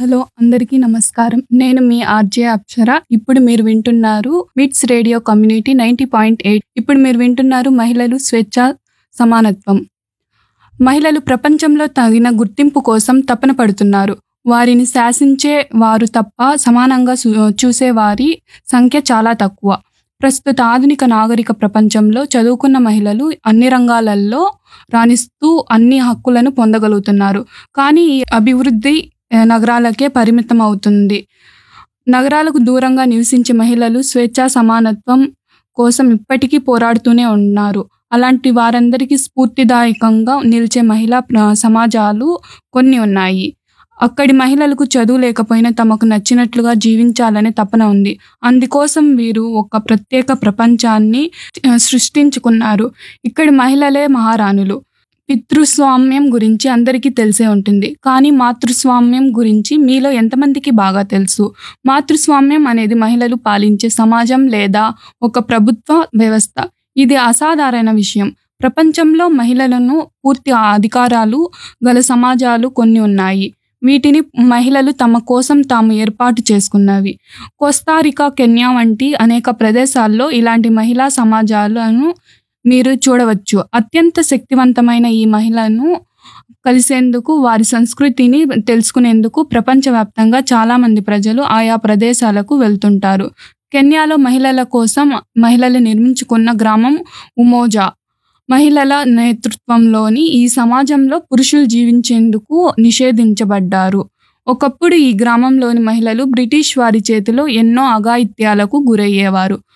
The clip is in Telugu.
హలో అందరికీ నమస్కారం నేను మీ ఆర్జే అప్సర ఇప్పుడు మీరు వింటున్నారు MITS radio community ninety point eight ఇప్పుడు మీరు వింటున్నారు మహిళలు స్వేచ్ఛ సమానత్వం మహిళలు ప్రపంచంలో తగిన గుర్తింపు కోసం తపన పడుతున్నారు వారిని శాసించే వారు తప్ప సమానంగా చూ- చూసే వారి సంఖ్య చాలా తక్కువ ప్రస్తుత ఆధునిక నాగరిక ప్రపంచంలో చదువుకున్న మహిళలు అన్ని రంగాలలో రాణిస్తూ అన్ని హక్కులను పొందగలుగుతున్నారు కానీ ఈ అభివృద్ధి ఆ, నగరాలకే పరిమితం అవుతుంది నగరాలకు దూరంగా నివసించే మహిళలు స్వేచ్ఛా సమానత్వం కోసం ఇప్పటికీ పోరాడుతూనే ఉన్నారు అలాంటి వారందరికీ స్ఫూర్తిదాయకంగా నిలిచే మహిళా ప్ర- సమాజాలు కొన్ని ఉన్నాయి అక్కడి మహిళలకు చదువు లేకపోయినా తమకు నచ్చినట్లుగా జీవించాలనే తపన ఉంది అందుకోసం వీరు ఒక ప్రత్యేక ప్రపంచాన్ని ఆ, సృష్టించుకున్నారు ఇక్కడి మహిళలే మహారాణులు పితృస్వామ్యం గురించి అందరికీ తెలిసే ఉంటుంది కానీ మాతృస్వామ్యం గురించి మీలో ఎంతమందికి బాగా తెలుసు మాతృస్వామ్యం అనేది మహిళలు పాలించే సమాజం లేదా ఒక ప్రభుత్వ వ్యవస్థ ఇది అసాధారణ విషయం ప్రపంచంలో మహిళలను పూర్తి అధికారాలు గల సమాజాలు కొన్ని ఉన్నాయి వీటిని మహిళలు తమ కోసం తాము ఏర్పాటు చేసుకున్నవి కోస్తారికా కెన్యా వంటి అనేక ప్రదేశాల్లో ఇలాంటి మహిళా సమాజాలను మీరు చూడవచ్చు అత్యంత శక్తివంతమైన ఈ మహిళను కలిసేందుకు వారి సంస్కృతిని తెలుసుకునేందుకు ప్రపంచవ్యాప్తంగా చాలా మంది ప్రజలు ఆయా ప్రదేశాలకు వెళ్తుంటారు కెన్యాలో మహిళల కోసం మహిళలు నిర్మించుకున్న గ్రామం ఉమోజా మహిళల నేతృత్వంలోని ఈ సమాజంలో పురుషులు జీవించేందుకు నిషేధించబడ్డారు ఒకప్పుడు ఈ గ్రామంలోని మహిళలు బ్రిటిష్ వారి చేతిలో ఎన్నో అఘాయిత్యాలకు గురయ్యేవారు